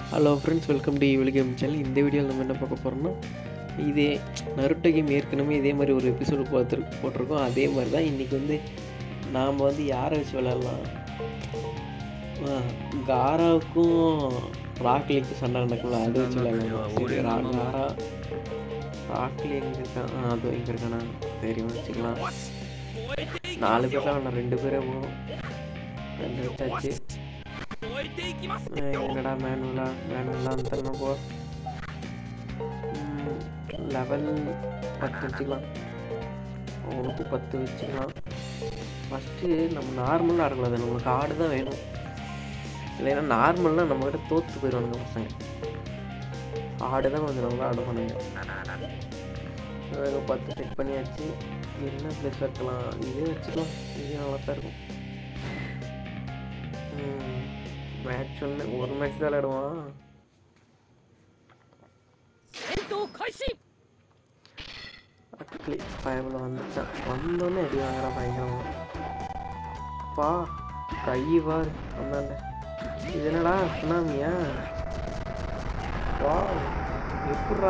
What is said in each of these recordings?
Hello friends welcome to evil game channel இந்த வீடியோவில் நம்ம என்ன பார்க்க போகிறோம்னா இதே நருட்டோ கேம் ஏற்கனவே இதே மாதிரி ஒரு எபிசோடு பார்த்து போட்டிருக்கோம் அதே மாதிரி தான் இன்றைக்கி வந்து நாம் வந்து யாரை வச்சு விளையாடலாம் ஆ, காராவுக்கும் ராக்லிக்கும் சண்டை நடக்கும்ல அது வச்சு விளையாடலாம் சரி ரா காரா ராக்லி எங்கே இருக்கான் ஆ அது எங்கே இருக்கானா சரி வச்சுக்கலாம் நாலு பேர்லாம் வேணாம் ரெண்டு பேரே போகும் ரெண்டு வச்சாச்சு ஏய், என்னடா மேனுவலா மேனுவலா அந்த போ லெவல் பத்து வச்சுக்கலாம் அவனுக்கு பத்து வச்சுக்கலாம் ஃபஸ்ட்டு நம்ம நார்மலாக ஆடக்கூடாது நம்மளுக்கு ஆடு தான் வேணும் இல்லைன்னா நார்மலாக நம்ம கிட்ட தோற்று போயிடுவானுங்க பசங்க ஆடு தான் கொஞ்சம் நல்லா ஆடுவானுங்க வேக பத்து செட் பண்ணியாச்சு என்ன ப்ளஸ் வைக்கலாம் இதே வச்சுக்கலாம் இதே நல்லா தான் இருக்கும் மேட்ச் ஒன்று ஒரு மேட்ச் தான் விளையாடுவான் 戦闘開始 அக்லி பயவில் வந்துட்டான் வந்தோடனே அடி வாங்குறான் பயங்கரமா பா கை பார் வந்தாண்ட இது என்னடா சுனாமியா வா எப்பட்றா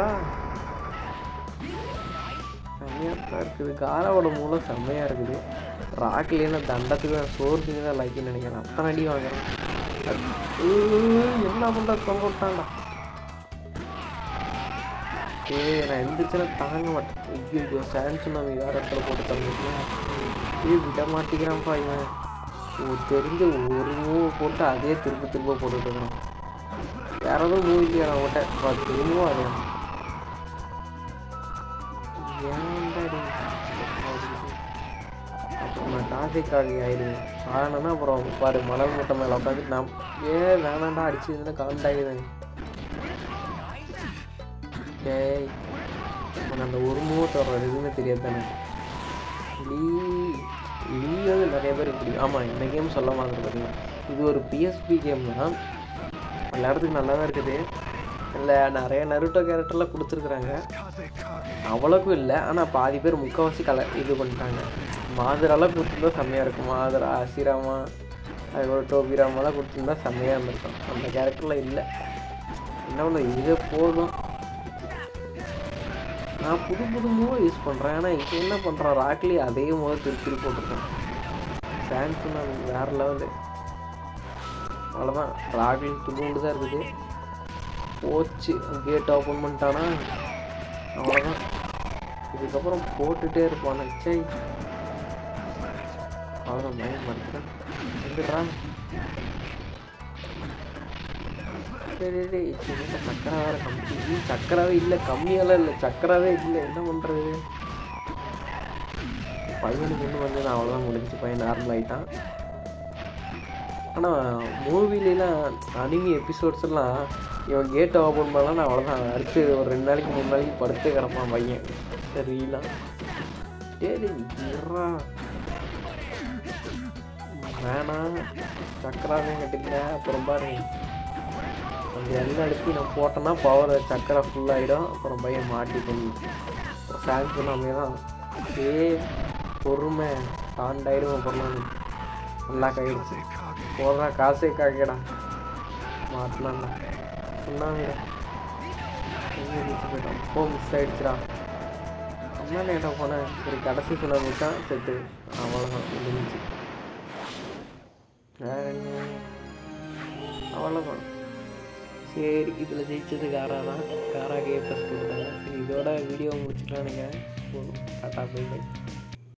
செம்மையாக தான் இருக்குது காராவோட மூலம் செம்மையாக இருக்குது ராக்கிலேன்னு தண்டத்துக்கு சோறுக்கு தான் லைக்குன்னு நினைக்கிறேன் அத்தனை அடி வாங்குறான் என்ன பண்ணுற தொங்க விட்டான்டா ஏய் நான் எந்திரிச்சுனா தாங்க மாட்டேன் ஐயோ சான்ஸ் நம்ம வேற இடத்துல போட்டு தந்துருக்கேன் ஏய் விட மாட்டேங்கிறான்ப்பா இவன் ஓ தெரிஞ்ச ஒரு மூவ் போட்டு அதே திரும்ப திரும்ப போட்டுட்டு இருக்கிறான் வேற எதுவும் மூவ் இல்லையா அவன்கிட்ட அப்பா, திரும்பவும் அதே ஏன்டா இது? அப்புறம் நான் டாசிக்காக ஆயிடுவேன் ஆனேன்னா அப்புறம் பாரு மணல் மூட்டை மேலே உட்காந்து நான் ஏ வேணாண்டா அடிச்சு காண்டாயிடுவேன் டேய் உனக்கு அந்த ஒரு மூவத்தை வர எதுவுமே தெரியாது தானே லீ லீ வந்து நிறைய பேர் இப்படி ஆமாம் இந்த கேம் சொல்ல மாதிரி பார்த்தீங்கன்னா இது ஒரு பிஎஸ்பி கேம் தான் விளையாடுறதுக்கு நல்லா தான் இருக்குது இல்லை நிறைய நருட்டோ கேரக்டர்லாம் கொடுத்துருக்குறாங்க அவ்வளோக்கும் இல்லை ஆனால் பாதி பேர் முக்கால்வாசி கல இது பண்ணிட்டாங்க மாதுராலாம் கொடுத்துருந்தா செம்மையாக இருக்கும் மாதுரா அசிராமா அதுக்கப்புறம் டோபிராமாலாம் கொடுத்துருந்தா செம்மையாக இருந்திருக்கும் அந்த கேரக்டர்லாம் இல்லை என்ன ஒன்று இது போதும் நான் புது புது மூவ் யூஸ் பண்ணுறேன் ஆனால் இப்போ என்ன பண்ணுறான் ராக்லி அதே மூவ் திருப்பி திருப்பி போட்டிருக்கேன் சாம்சங் அது வேறு லெவலு அவ்வளோதான் ராக்லி துண்டு தான் இருக்குது போச்சு கேட் ஓப்பன் பண்ணிட்டானா அவ்வளோதான் இதுக்கப்புறம் போட்டுகிட்டே இருப்பான் சை அவ்வளோதான் மயம் மறுத்துறேன் வந்துடுறா சரி சரி இந்த சக்கரை வேறு கம்மி இது சக்கராவே இல்லை கம்மியெல்லாம் இல்லை சக்கராவே இல்லை என்ன பண்ணுறது பையனுக்கு இன்னும் வந்து நான் அவ்வளோதான் முடிஞ்சு பையன் நார்மல் ஆகிட்டான் ஆனால் மூவிலலாம் அனிமி எபிசோட்ஸ் எல்லாம் இவன் கேட்டை ஓப்பன் பண்ணலாம் நான் அவ்வளோதான் அடுத்து ஒரு ரெண்டு நாளைக்கு மூணு நாளைக்கு படுத்து கிடப்பான் பையன் தெரியலாம் சரி இருறா வேணாம் சக்கராவே கட்டிக்கல அப்புறம் பாரு அந்த எண்ணெய் அடித்து நான் போட்டேன்னா பவர் சக்கரை ஃபுல்லாகிடும் அப்புறம் பையன் மாட்டி பண்ணி அப்புறம் சாம்சங் நம்ம தான் ஏ பொறுமை தாண்டாயிடும் அப்புறம் நான் நல்லா கையிடுச்சு போடுறா காசே காக்கடா மாட்டலாம்டா சொன்னாங்க எங்கே மிஸ் போயிட்டோம் போ மிஸ் ஆகிடுச்சுடா அம்மா நேட்டா போனேன் சரி கடைசி சொன்ன தான் செத்து அவ்வளோதான் முடிஞ்சிச்சு வேற என்ன அவ்வளோதான் சரி இதில் ஜெயிச்சது காரா தான் காராக்கு ஏ ப்ளஸ் கொடுத்தாங்க சரி இதோட வீடியோ முடிச்சுக்கலானுங்க போதும் டாட்டா பை பை